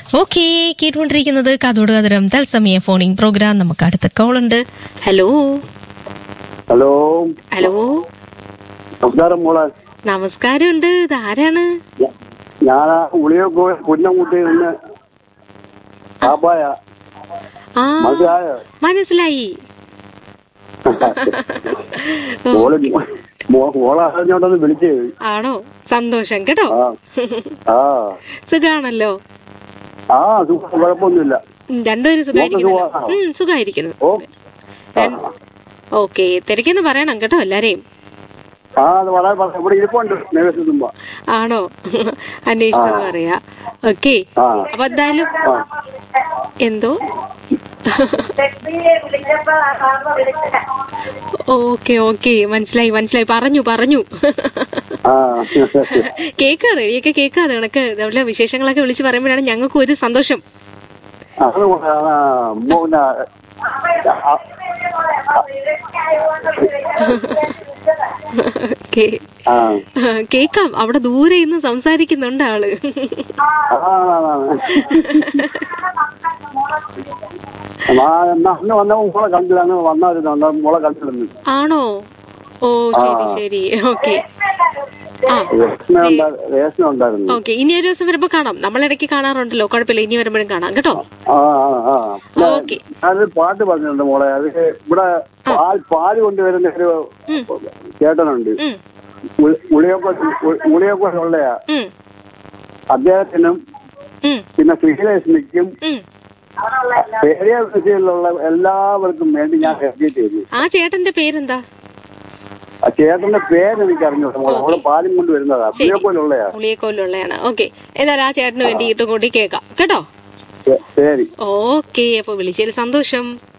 Okay കേട്ടുകൊണ്ടിരിക്കുന്നത് കാതോട് കതരം തത്സമയ ഫോണിംഗ് പ്രോഗ്രാം നമുക്ക് അടുത്ത കോൾ ഉണ്ട് ഹലോ ഹലോ ഹലോ നമസ്കാരം മോളെ നമസ്കാരം ഉണ്ട് ഇത് ആരാണ് ഞ- ഞാൻ ഉളിയൊക്കെ പുന്നംകുട്ടിയിൽ നിന്ന് പാപ്പായ ആ മനസ്സിലായോ മനസ്സിലായി മോള് മോ- മോളെ അറിഞ്ഞോണ്ടൊന്ന് വിളിച്ചേ ആണോ സന്തോഷം കേട്ടോ ആ ആ സുഖാണല്ലോ ആ സുഖം കുഴപ്പമൊന്നുമില്ല ഉം, രണ്ടുപേരും സുഖമായിരിക്കുന്നല്ലോ സുഖമാണോ? ഉം സുഖമായിരിക്കുന്നു ഓ ഓക്കെ തിരക്കെന്ന് പറയണം കേട്ടോ എല്ലാരെയും ആ അത് വളരെ വളരെ ഇവിടെ ഇരിപ്പുണ്ട് നേരത്തുമ്പോ ആണോ അന്വേഷിച്ചെന്ന് പറയാ ഓക്കെ ആ അപ്പൊ എന്തായാലും ആ എന്തോ ഓക്കെ ഓക്കെ മനസ്സിലായി മനസ്സിലായി പറഞ്ഞു പറഞ്ഞു ആ കേക്കാ റെഡിയൊക്കെ കേക്കാതെ കണക്ക് നമ്മുടെ വിശേഷങ്ങളൊക്കെ വിളിച്ച് പറയുമ്പോഴാണ് ഞങ്ങൾക്ക് ഒരു സന്തോഷം അത് ആ, മോ- പിന്നെ, ആ, ഓക്കെ ആ കേക്കാം അവിടെ ദൂരെ ഇന്ന് സംസാരിക്കുന്നുണ്ട് ആള് ആ, ആ, ആ. ആ, എന്നാ അന്ന് വന്നപ്പോ മോളെ കണ്ടില്ല അന്ന് വന്നായിരുന്നു അന്ന് മോളെ കണ്ടിരുന്നു ആണോ ഓ ശരി ശരി ഓക്കെ ആ രേഷ്മ ഉണ്ടാ- രേഷ്മ ഉണ്ടായിരുന്നു ഓക്കെ ഇനി ഒരു ദിവസം വരുമ്പോ കാണാം നമ്മളിടയ്ക്ക് കാണാറുണ്ടല്ലോ കുഴപ്പമില്ല ഇനി വരുമ്പോഴും കാണാം കേട്ടോ ആ ആ ആ ഓക്കെ ഞാനൊരു പാട്ട് പറഞ്ഞിട്ടുണ്ട് മോളെ അത് ഇവിടെ പാൽ പാല് കൊണ്ടുവരുന്ന ഒരു ചേട്ടനുണ്ട് ഉം ഉളി- ഉളിയൊക്കെ ഉ- ഉളിയൊക്കെ ഉള്ളയാ ഉം അദ്ദേഹത്തിനും ഉം പിന്നെ ശ്രീലക്ഷ്മിക്കും ഉം ഏരിയ കൃഷിയിലുള്ള എല്ലാവർക്കും വേണ്ടി ഞാൻ എഴുതിയിട്ട് തരും ആ ചേട്ടന്റെ പേരെന്താ ആ ചേട്ടന്റെ പേര് എനിക്ക് അറിഞ്ഞൂടാ മോളെ അവള് പാലും കൊണ്ട് വരുന്നതാ ഉളിയൊക്കെ ഉള്ളയാ ഉളിയക്കോലുള്ളതാണ് ഓക്കെ എന്തായാലും ആ ചേട്ടന് വേണ്ടി ഇട്ടും കൂടി കേൾക്കാം കേട്ടോ ശരി ഓക്കെ അപ്പൊ വിളിച്ചതിൽ സന്തോഷം